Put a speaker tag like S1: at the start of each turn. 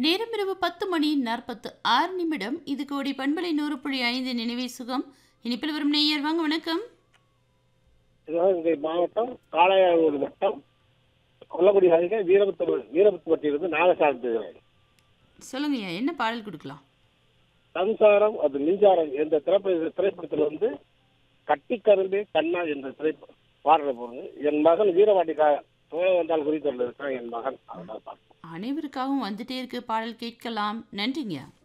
S1: நேரம் இரவு பத்து மணி நாற்பத்து ஆறு நிமிடம் இது கோடி பண்பலை நூறு புள்ளி ஐந்து நினைவே சுகம் இனிப்பில் வரும் நேயர் வாங்க வணக்கம்
S2: சிவகங்கை மாவட்டம் காளையாவூர் வட்டம் கொல்லக்குடி அருகே வீரபுத்தூர் வீரபுத்தூர்ட்டிலிருந்து நாகசாமி பேசுகிறேன்
S1: சொல்லுங்கய்யா என்ன பாடல் கொடுக்கலாம்
S2: சம்சாரம் அது மின்சாரம் என்ற திரைப்பட திரைப்படத்தில் வந்து கட்டி கரும்பே கண்ணா என்ற திரைப்படம் பாடல போறது என் மகன் வீரவாட்டிக்கா தோழ வந்தால் குறித்து இருக்கான் என் மகன் அதான்
S1: அனைவருக்காகவும் வந்துட்டே இருக்கு பாடல் கேட்கலாம் நன்றிங்கய்யா